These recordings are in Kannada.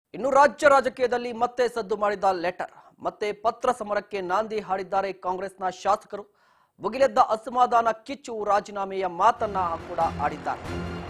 ಇನ್ನು ರಾಜ್ಯ ರಾಜಕೀಯದಲ್ಲಿ ಮತ್ತೆ ಸದ್ದು ಮಾಡಿದ ಲೆಟರ್ ಮತ್ತೆ ಪತ್ರ ಸಮರಕ್ಕೆ ನಾಂದಿ ಹಾಡಿದ್ದಾರೆ ಕಾಂಗ್ರೆಸ್ನ ಶಾಸಕರು ಭುಗಿಲೆದ್ದ ಅಸಮಾಧಾನ ಕಿಚ್ಚು ರಾಜೀನಾಮೆಯ ಮಾತನ್ನ ಕೂಡ ಆಡಿದ್ದಾರೆ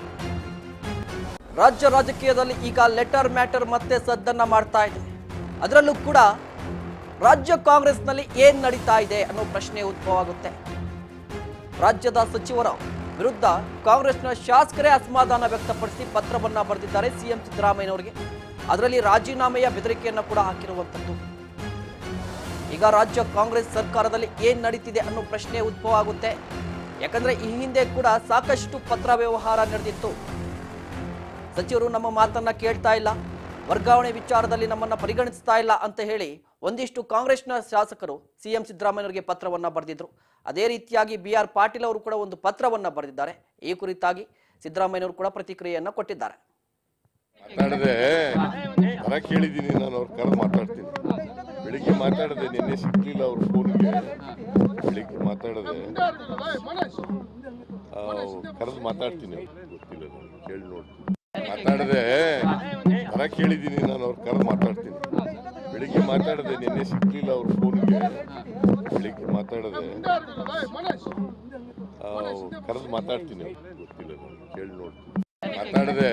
ರಾಜ್ಯ ರಾಜಕೀಯದಲ್ಲಿ ಈಗ ಲೆಟರ್ ಮ್ಯಾಟರ್ ಮತ್ತೆ ಸದ್ದನ್ನ ಮಾಡ್ತಾ ಇದೆ ಅದರಲ್ಲೂ ಕೂಡ ರಾಜ್ಯ ಕಾಂಗ್ರೆಸ್ನಲ್ಲಿ ಏನ್ ನಡೀತಾ ಇದೆ ಅನ್ನೋ ಪ್ರಶ್ನೆ ಉದ್ಭವ ಆಗುತ್ತೆ ರಾಜ್ಯದ ಸಚಿವರ ವಿರುದ್ಧ ಕಾಂಗ್ರೆಸ್ನ ಶಾಸಕರೇ ಅಸಮಾಧಾನ ವ್ಯಕ್ತಪಡಿಸಿ ಪತ್ರವನ್ನ ಬರೆದಿದ್ದಾರೆ ಸಿಎಂ ಸಿದ್ದರಾಮಯ್ಯನವರಿಗೆ ಅದರಲ್ಲಿ ರಾಜೀನಾಮೆಯ ಬೆದರಿಕೆಯನ್ನ ಕೂಡ ಹಾಕಿರುವಂತದ್ದು ಈಗ ರಾಜ್ಯ ಕಾಂಗ್ರೆಸ್ ಸರ್ಕಾರದಲ್ಲಿ ಏನ್ ನಡೀತಿದೆ ಅನ್ನೋ ಪ್ರಶ್ನೆ ಉದ್ಭವ ಆಗುತ್ತೆ ಯಾಕಂದ್ರೆ ಈ ಹಿಂದೆ ಕೂಡ ಸಾಕಷ್ಟು ಪತ್ರ ವ್ಯವಹಾರ ನಡೆದಿತ್ತು ಸಚಿವರು ನಮ್ಮ ಮಾತನ್ನ ಕೇಳ್ತಾ ಇಲ್ಲ ವರ್ಗಾವಣೆ ವಿಚಾರದಲ್ಲಿ ನಮ್ಮನ್ನ ಪರಿಗಣಿಸ್ತಾ ಇಲ್ಲ ಅಂತ ಹೇಳಿ ಒಂದಿಷ್ಟು ಕಾಂಗ್ರೆಸ್ನ ಶಾಸಕರು ಸಿಎಂ ಸಿದ್ದರಾಮಯ್ಯವರಿಗೆ ಪತ್ರವನ್ನ ಬರೆದಿದ್ರು ಅದೇ ರೀತಿಯಾಗಿ ಬಿ ಆರ್ ಪಾಟೀಲ್ ಅವರು ಕೂಡ ಒಂದು ಪತ್ರವನ್ನ ಬರೆದಿದ್ದಾರೆ ಈ ಕುರಿತಾಗಿ ಸಿದ್ದರಾಮಯ್ಯನವರು ಕೂಡ ಪ್ರತಿಕ್ರಿಯೆಯನ್ನ ಕೊಟ್ಟಿದ್ದಾರೆ ಮಾತಾಡದೆ ಬರ ಕೇಳಿದ್ದೀನಿ ನಾನು ಅವ್ರು ಕರೆದು ಮಾತಾಡ್ತೀನಿ ಬೆಳಿಗ್ಗೆ ಮಾತಾಡದೆ ನಿನ್ನೆ ಸಿಗ್ಲಿಲ್ಲ ಅವ್ರ ಫೋನ್ಗೆ ಬೆಳಿಗ್ಗೆ ಮಾತಾಡದೆ ಕರೆದು ಮಾತಾಡ್ತೀನಿ ಗೊತ್ತಿಲ್ಲ ನನಗೆ ಕೇಳಿ ನೋಡ್ತೀನಿ ಮಾತಾಡದೆ ಬರ ಕೇಳಿದ್ದೀನಿ ನಾನು ಅವ್ರು ಕರೆದು ಮಾತಾಡ್ತೀನಿ ಬೆಳಿಗ್ಗೆ ಮಾತಾಡದೆ ನಿನ್ನೆ ಸಿಗ್ಲಿಲ್ಲ ಅವ್ರ ಫೋನ್ಗೆ ಬೆಳಿಗ್ಗೆ ಮಾತಾಡದೆ ಕರೆದು ಮಾತಾಡ್ತೀನಿ ಗೊತ್ತಿಲ್ಲ ನನಗೆ ಕೇಳಿ ನೋಡ್ತೀನಿ ಮಾತಾಡದೆ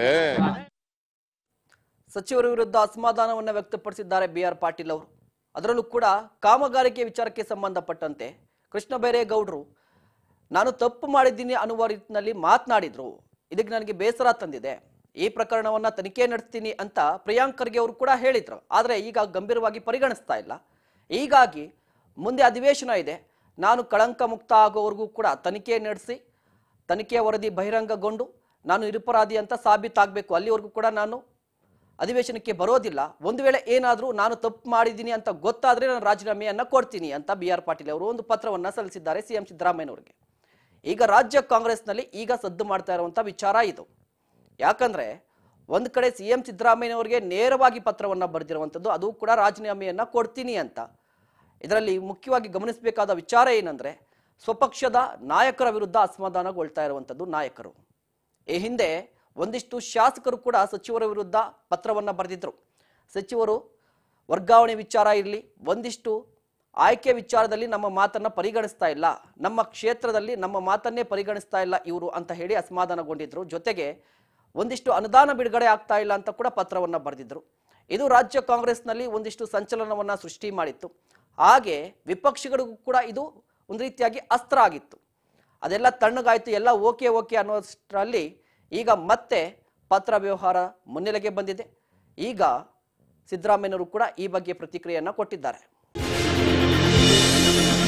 ಸಚಿವರ ವಿರುದ್ಧ ಅಸಮಾಧಾನವನ್ನ ವ್ಯಕ್ತಪಡಿಸಿದ್ದಾರೆ ಬಿ ಆರ್ ಪಾಟೀಲ್ ಅವರು ಅದರಲ್ಲೂ ಕೂಡ ಕಾಮಗಾರಿಕೆ ವಿಚಾರಕ್ಕೆ ಸಂಬಂಧಪಟ್ಟಂತೆ ಕೃಷ್ಣ ಬೈರೇಗೌಡರು ನಾನು ತಪ್ಪು ಮಾಡಿದ್ದೀನಿ ಅನ್ನುವ ರೀತಿಯಲ್ಲಿ ಮಾತನಾಡಿದ್ರು ಇದಕ್ಕೆ ನನಗೆ ಬೇಸರ ತಂದಿದೆ ಈ ಪ್ರಕರಣವನ್ನ ತನಿಖೆ ನಡೆಸ್ತೀನಿ ಅಂತ ಪ್ರಿಯಾಂಕ್ ಖರ್ಗೆ ಅವರು ಕೂಡ ಹೇಳಿದ್ರು ಆದರೆ ಈಗ ಗಂಭೀರವಾಗಿ ಪರಿಗಣಿಸ್ತಾ ಇಲ್ಲ ಹೀಗಾಗಿ ಮುಂದೆ ಅಧಿವೇಶನ ಇದೆ ನಾನು ಕಳಂಕ ಮುಕ್ತ ಆಗೋವರೆಗೂ ಕೂಡ ತನಿಖೆ ನಡೆಸಿ ತನಿಖೆಯ ವರದಿ ಬಹಿರಂಗಗೊಂಡು ನಾನು ನಿರಪರಾಧಿ ಅಂತ ಸಾಬೀತಾಗಬೇಕು ಅಲ್ಲಿವರೆಗೂ ಕೂಡ ನಾನು ಅಧಿವೇಶನಕ್ಕೆ ಬರೋದಿಲ್ಲ ಒಂದು ವೇಳೆ ಏನಾದರೂ ನಾನು ತಪ್ಪು ಮಾಡಿದ್ದೀನಿ ಅಂತ ಗೊತ್ತಾದ್ರೆ ನಾನು ರಾಜೀನಾಮೆಯನ್ನ ಕೊಡ್ತೀನಿ ಅಂತ ಬಿ ಆರ್ ಪಾಟೀಲ್ ಅವರು ಒಂದು ಪತ್ರವನ್ನ ಸಲ್ಲಿಸಿದ್ದಾರೆ ಸಿಎಂ ಸಿದ್ದರಾಮಯ್ಯನವರಿಗೆ ಈಗ ರಾಜ್ಯ ಕಾಂಗ್ರೆಸ್ನಲ್ಲಿ ಈಗ ಸದ್ದು ಮಾಡ್ತಾ ಇರುವಂತ ವಿಚಾರ ಇದು ಯಾಕಂದ್ರೆ ಒಂದು ಕಡೆ ಸಿಎಂ ಸಿದ್ದರಾಮಯ್ಯನವರಿಗೆ ನೇರವಾಗಿ ಪತ್ರವನ್ನ ಬರೆದಿರುವಂಥದ್ದು ಅದು ಕೂಡ ರಾಜೀನಾಮೆಯನ್ನ ಕೊಡ್ತೀನಿ ಅಂತ ಇದರಲ್ಲಿ ಮುಖ್ಯವಾಗಿ ಗಮನಿಸಬೇಕಾದ ವಿಚಾರ ಏನಂದ್ರೆ ಸ್ವಪಕ್ಷದ ನಾಯಕರ ವಿರುದ್ಧ ಅಸಮಾಧಾನಗೊಳ್ತಾ ಇರುವಂಥದ್ದು ನಾಯಕರು ಈ ಹಿಂದೆ ಒಂದಿಷ್ಟು ಶಾಸಕರು ಕೂಡ ಸಚಿವರ ವಿರುದ್ಧ ಪತ್ರವನ್ನ ಬರೆದಿದ್ರು ಸಚಿವರು ವರ್ಗಾವಣೆ ವಿಚಾರ ಇರಲಿ ಒಂದಿಷ್ಟು ಆಯ್ಕೆ ವಿಚಾರದಲ್ಲಿ ನಮ್ಮ ಮಾತನ್ನ ಪರಿಗಣಿಸ್ತಾ ಇಲ್ಲ ನಮ್ಮ ಕ್ಷೇತ್ರದಲ್ಲಿ ನಮ್ಮ ಮಾತನ್ನೇ ಪರಿಗಣಿಸ್ತಾ ಇಲ್ಲ ಇವರು ಅಂತ ಹೇಳಿ ಅಸಮಾಧಾನಗೊಂಡಿದ್ರು ಜೊತೆಗೆ ಒಂದಿಷ್ಟು ಅನುದಾನ ಬಿಡುಗಡೆ ಆಗ್ತಾ ಇಲ್ಲ ಅಂತ ಕೂಡ ಪತ್ರವನ್ನ ಬರೆದಿದ್ರು ಇದು ರಾಜ್ಯ ಕಾಂಗ್ರೆಸ್ನಲ್ಲಿ ಒಂದಿಷ್ಟು ಸಂಚಲನವನ್ನ ಸೃಷ್ಟಿ ಮಾಡಿತ್ತು ಹಾಗೆ ವಿಪಕ್ಷಗಳಿಗೂ ಕೂಡ ಇದು ಒಂದು ರೀತಿಯಾಗಿ ಅಸ್ತ್ರ ಆಗಿತ್ತು ಅದೆಲ್ಲ ತಣ್ಣಗಾಯ್ತು ಎಲ್ಲ ಓಕೆ ಓಕೆ ಅನ್ನೋಷ್ಟರಲ್ಲಿ ಈಗ ಮತ್ತೆ ಪತ್ರ ವ್ಯವಹಾರ ಮುನ್ನೆಲೆಗೆ ಬಂದಿದೆ ಈಗ ಸಿದ್ದರಾಮಯ್ಯನವರು ಕೂಡ ಈ ಬಗ್ಗೆ ಪ್ರತಿಕ್ರಿಯೆಯನ್ನ ಕೊಟ್ಟಿದ್ದಾರೆ